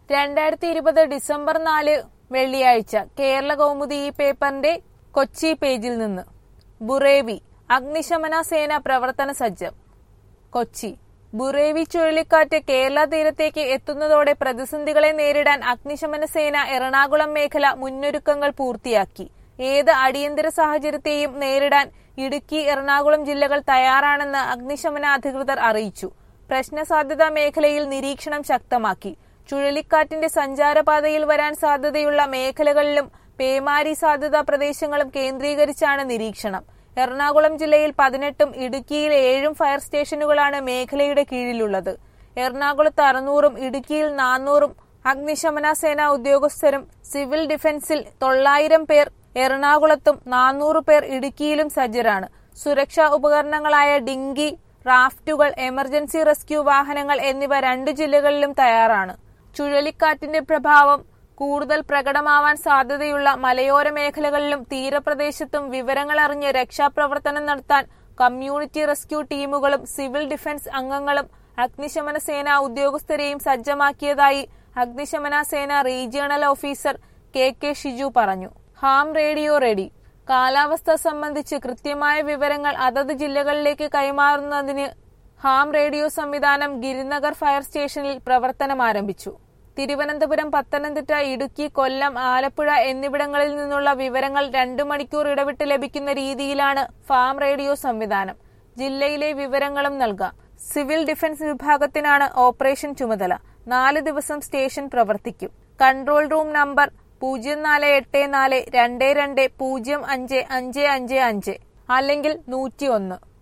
രണ്ടായിരത്തി ഇരുപത് ഡിസംബർ നാല് വെള്ളിയാഴ്ച കേരള കൗമുദി ഈ പേപ്പറിന്റെ കൊച്ചി പേജിൽ നിന്ന് ബുറേവി അഗ്നിശമന സേന പ്രവർത്തന സജ്ജം കൊച്ചി ബുറേവി ചുഴലിക്കാറ്റ് കേരള തീരത്തേക്ക് എത്തുന്നതോടെ പ്രതിസന്ധികളെ നേരിടാൻ അഗ്നിശമന സേന എറണാകുളം മേഖല മുന്നൊരുക്കങ്ങൾ പൂർത്തിയാക്കി ഏത് അടിയന്തര സാഹചര്യത്തെയും നേരിടാൻ ഇടുക്കി എറണാകുളം ജില്ലകൾ തയ്യാറാണെന്ന് അഗ്നിശമന അധികൃതർ അറിയിച്ചു പ്രശ്നസാധ്യതാ മേഖലയിൽ നിരീക്ഷണം ശക്തമാക്കി ചുഴലിക്കാറ്റിന്റെ സഞ്ചാരപാതയിൽ വരാൻ സാധ്യതയുള്ള മേഖലകളിലും പേമാരി സാധ്യതാ പ്രദേശങ്ങളും കേന്ദ്രീകരിച്ചാണ് നിരീക്ഷണം എറണാകുളം ജില്ലയിൽ പതിനെട്ടും ഇടുക്കിയിൽ ഏഴും ഫയർ സ്റ്റേഷനുകളാണ് മേഖലയുടെ കീഴിലുള്ളത് എറണാകുളത്ത് അറുന്നൂറും ഇടുക്കിയിൽ നാനൂറും അഗ്നിശമന സേനാ ഉദ്യോഗസ്ഥരും സിവിൽ ഡിഫൻസിൽ തൊള്ളായിരം പേർ എറണാകുളത്തും നാനൂറ് പേർ ഇടുക്കിയിലും സജ്ജരാണ് സുരക്ഷാ ഉപകരണങ്ങളായ ഡിങ്കി റാഫ്റ്റുകൾ എമർജൻസി റെസ്ക്യൂ വാഹനങ്ങൾ എന്നിവ രണ്ടു ജില്ലകളിലും തയ്യാറാണ് ചുഴലിക്കാറ്റിന്റെ പ്രഭാവം കൂടുതൽ പ്രകടമാവാൻ സാധ്യതയുള്ള മലയോര മേഖലകളിലും തീരപ്രദേശത്തും വിവരങ്ങൾ അറിഞ്ഞ് രക്ഷാപ്രവർത്തനം നടത്താൻ കമ്മ്യൂണിറ്റി റെസ്ക്യൂ ടീമുകളും സിവിൽ ഡിഫൻസ് അംഗങ്ങളും അഗ്നിശമന സേനാ ഉദ്യോഗസ്ഥരെയും സജ്ജമാക്കിയതായി അഗ്നിശമന സേന regional officer K K Shiju പറഞ്ഞു ഹാം റേഡിയോ റെഡി കാലാവസ്ഥ സംബന്ധിച്ച് കൃത്യമായ വിവരങ്ങൾ അതത് ജില്ലകളിലേക്ക് കൈമാറുന്നതിന് ഹാം റേഡിയോ സംവിധാനം ഗിരിനഗർ ഫയർ സ്റ്റേഷനിൽ പ്രവർത്തനം ആരംഭിച്ചു തിരുവനന്തപുരം പത്തനംതിട്ട ഇടുക്കി കൊല്ലം ആലപ്പുഴ എന്നിവിടങ്ങളിൽ നിന്നുള്ള വിവരങ്ങൾ രണ്ടു മണിക്കൂർ ഇടവിട്ട് ലഭിക്കുന്ന രീതിയിലാണ് ഫാം റേഡിയോ സംവിധാനം ജില്ലയിലെ വിവരങ്ങളും നൽകാം സിവിൽ ഡിഫൻസ് വിഭാഗത്തിനാണ് ഓപ്പറേഷൻ ചുമതല നാല് ദിവസം സ്റ്റേഷൻ പ്രവർത്തിക്കും കൺട്രോൾ റൂം നമ്പർ പൂജ്യം നാല് എട്ട് നാല് രണ്ട് രണ്ട് പൂജ്യം അഞ്ച് അഞ്ച് അഞ്ച് അഞ്ച് അല്ലെങ്കിൽ നൂറ്റി ഒന്ന്